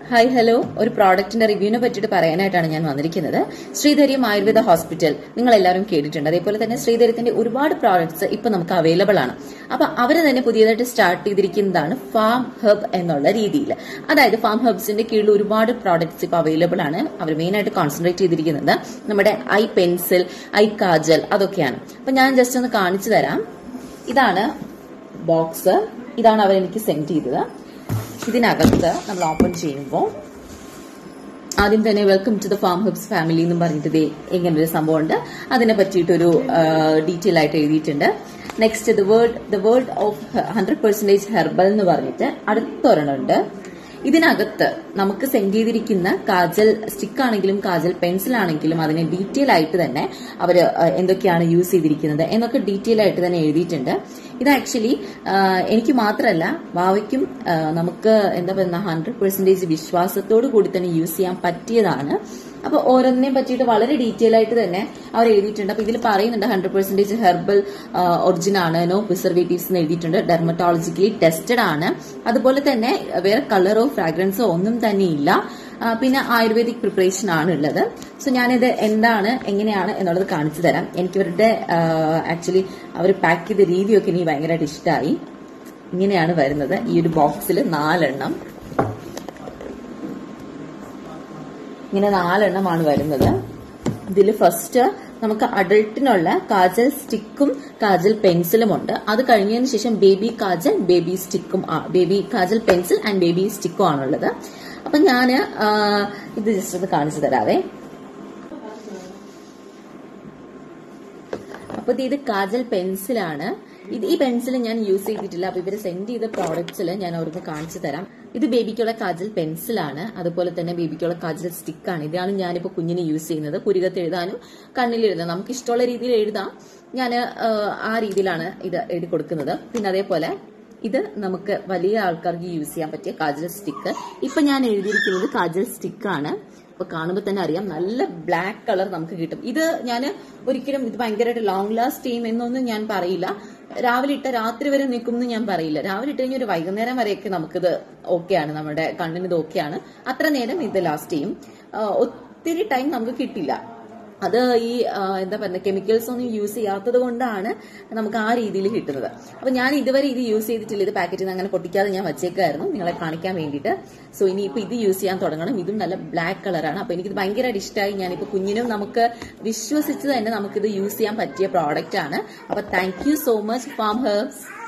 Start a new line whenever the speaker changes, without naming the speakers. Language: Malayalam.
ഹായ് ഹലോ ഒരു പ്രോഡക്റ്റിന്റെ റിവ്യൂവിനെ പറ്റിയിട്ട് പറയാനായിട്ടാണ് ഞാൻ വന്നിരിക്കുന്നത് ശ്രീധരിയും ആയുർവേദ ഹോസ്പിറ്റൽ നിങ്ങൾ എല്ലാവരും കേട്ടിട്ടുണ്ട് അതേപോലെ തന്നെ ശ്രീധര്യത്തിന്റെ ഒരുപാട് പ്രോഡക്ട്സ് ഇപ്പൊ നമുക്ക് അവൈലബിൾ ആണ് അപ്പൊ അവര് തന്നെ പുതിയതായിട്ട് സ്റ്റാർട്ട് ചെയ്തിരിക്കുന്നതാണ് ഫാം ഹബ് എന്നുള്ള രീതിയിൽ അതായത് ഫാം ഹബ്സിന്റെ കീഴിൽ ഒരുപാട് പ്രോഡക്ട്സ് ഇപ്പൊ അവൈലബിൾ ആണ് അവർ മെയിൻ ആയിട്ട് കോൺസെൻട്രേറ്റ് ചെയ്തിരിക്കുന്നത് നമ്മുടെ ഐ പെൻസിൽ ഐ കാജൽ അതൊക്കെയാണ് അപ്പൊ ഞാൻ ജസ്റ്റ് ഒന്ന് കാണിച്ചു തരാം ഇതാണ് ബോക്സ് ഇതാണ് അവർ എനിക്ക് സെൻഡ് ചെയ്തത് ഇതിനകത്ത് നമ്മൾ ഓപ്പൺ ചെയ്യുമ്പോൾ ആദ്യം തന്നെ welcome to the farm herbs family എന്നും പറഞ്ഞിട്ട് ദേ ഇങ്ങനെ ഒരു സംഭവം ഉണ്ട് അതിനെ പറ്റിയിട്ടൊരു ഡീറ്റെയിൽ ആയിട്ട് എഴുതിയിട്ടുണ്ട് next the word the word of hundred percentage herbal എന്ന് പറഞ്ഞിട്ട് അടുത്തൊരെണ്ണമുണ്ട് ഇതിനകത്ത് നമുക്ക് സെൻഡ് ചെയ്തിരിക്കുന്ന കാജൽ സ്റ്റിക്ക് ആണെങ്കിലും കാജൽ പെൻസിൽ ആണെങ്കിലും അതിനെ ഡീറ്റെയിൽ ആയിട്ട് തന്നെ അവർ എന്തൊക്കെയാണ് യൂസ് ചെയ്തിരിക്കുന്നത് എന്നൊക്കെ ഡീറ്റെയിൽ ആയിട്ട് തന്നെ എഴുതിയിട്ടുണ്ട് ഇത് ആക്ച്വലി എനിക്ക് മാത്രമല്ല വാവയ്ക്കും നമുക്ക് എന്താ പറയുക ഹൺഡ്രഡ് പെർസെന്റേജ് വിശ്വാസത്തോടു കൂടി തന്നെ യൂസ് ചെയ്യാൻ പറ്റിയതാണ് അപ്പൊ ഓരോന്നിനെയും പറ്റിയിട്ട് വളരെ ഡീറ്റെയിൽ ആയിട്ട് തന്നെ അവർ എഴുതിയിട്ടുണ്ട് അപ്പൊ ഇതിൽ പറയുന്നുണ്ട് ഹൺഡ്രഡ് പെർസെന്റേജ് ഹെർബൽ ഒറിജിൻ ആണ് നോ പ്രിസർവേറ്റീവ്സ് എന്ന് എഴുതിയിട്ടുണ്ട് ഡെർമറ്റോളജിക്കലി ടെസ്റ്റഡ് ആണ് അതുപോലെ തന്നെ വേറെ കളറോ ഫ്രാഗ്രൻസോ ഒന്നും തന്നെ ഇല്ല പിന്നെ ആയുർവേദിക് പ്രിപ്പറേഷൻ ആണ് ഉള്ളത് സോ ഞാനിത് എന്താണ് എങ്ങനെയാണ് എന്നുള്ളത് കാണിച്ചു തരാം എനിക്ക് ഇവരുടെ ആക്ച്വലി അവർ പാക്ക് ചെയ്ത രീതിയൊക്കെ എനിക്ക് ഭയങ്കരമായിട്ട് ഇഷ്ടമായി ഇങ്ങനെയാണ് വരുന്നത് ഈ ഒരു ബോക്സിൽ നാലെണ്ണം ഇങ്ങനെ നാലെണ്ണമാണ് വരുന്നത് ഇതിൽ ഫസ്റ്റ് നമുക്ക് അഡൾട്ടിനുള്ള കാജൽ സ്റ്റിക്കും കാജൽ പെൻസിലും ഉണ്ട് അത് കഴിഞ്ഞതിന് ശേഷം ബേബി കാജൽ ബേബി സ്റ്റിക്കും baby kajal pencil and baby സ്റ്റിക്കും ആണുള്ളത് അപ്പൊ ഞാൻ ഇത് ജസ്റ്റ് ഒന്ന് കാണിച്ചു തരാവേ അപ്പൊ ഇത് കാജൽ പെൻസിലാണ് ഇത് ഈ പെൻസിൽ ഞാൻ യൂസ് ചെയ്തിട്ടില്ല അപ്പൊ ഇവര് സെൻഡ് ചെയ്ത പ്രോഡക്ട്സിൽ ഞാൻ അവർക്ക് കാണിച്ചു തരാം ഇത് ബേബിക്കുള്ള കാജൽ പെൻസിലാണ് അതുപോലെ തന്നെ ബേബിക്കുള്ള കാജൽ സ്റ്റിക്കാണ് ഇതാണ് ഞാനിപ്പോ കുഞ്ഞിന് യൂസ് ചെയ്യുന്നത് പുരികത്ത് എഴുതാനും കണ്ണിൽ എഴുതാനും നമുക്ക് ഇഷ്ടമുള്ള രീതിയിൽ എഴുതാം ഞാൻ ആ രീതിയിലാണ് ഇത് എഴുതി കൊടുക്കുന്നത് പിന്നെ അതേപോലെ ഇത് നമുക്ക് വലിയ ആൾക്കാർക്ക് യൂസ് ചെയ്യാൻ പറ്റിയ കാജൽ സ്റ്റിക്ക് ഇപ്പൊ ഞാൻ എഴുതിയിരിക്കുന്നത് കാജൽ സ്റ്റിക്കാണ് അപ്പൊ കാണുമ്പോൾ തന്നെ അറിയാം നല്ല ബ്ലാക്ക് കളർ നമുക്ക് കിട്ടും ഇത് ഞാൻ ഒരിക്കലും ഇത് ഭയങ്കരമായിട്ട് ലോങ് ലാസ്റ്റ് ചെയ്യും എന്നൊന്നും ഞാൻ പറയില്ല രാവിലെ ഇട്ട രാത്രി വരെ നിൽക്കും എന്ന് ഞാൻ പറയില്ല രാവിലെ ഇട്ട് കഴിഞ്ഞാൽ ഒരു വൈകുന്നേരം വരെയൊക്കെ നമുക്കിത് ഓക്കെയാണ് നമ്മുടെ കണ്ണിന് ഇത് ഓക്കെയാണ് അത്ര നേരം ഇത് ലാസ്റ്റ് ചെയ്യും ഒത്തിരി ടൈം നമുക്ക് കിട്ടില്ല അത് ഈ എന്താ പറയുക കെമിക്കൽസ് ഒന്നും യൂസ് ചെയ്യാത്തത് കൊണ്ടാണ് നമുക്ക് ആ രീതിയിൽ കിട്ടുന്നത് അപ്പൊ ഞാൻ ഇതുവരെ ഇത് യൂസ് ചെയ്തിട്ടില്ല ഇത് പാക്കറ്റിൽ നിന്ന് അങ്ങനെ പൊട്ടിക്കാതെ ഞാൻ വച്ചേക്കായിരുന്നു നിങ്ങളെ കാണിക്കാൻ വേണ്ടിയിട്ട് സോ ഇനി ഇപ്പൊ ഇത് യൂസ് ചെയ്യാൻ തുടങ്ങണം ഇതും നല്ല ബ്ലാക്ക് കളറാണ് അപ്പൊ എനിക്കിത് ഭയങ്കരമായിട്ട് ഇഷ്ടമായി ഞാനിപ്പോ കുഞ്ഞിനും നമുക്ക് വിശ്വസിച്ച് തന്നെ നമുക്കിത് യൂസ് ചെയ്യാൻ പറ്റിയ പ്രോഡക്റ്റ് ആണ് അപ്പൊ thank you so much farm herbs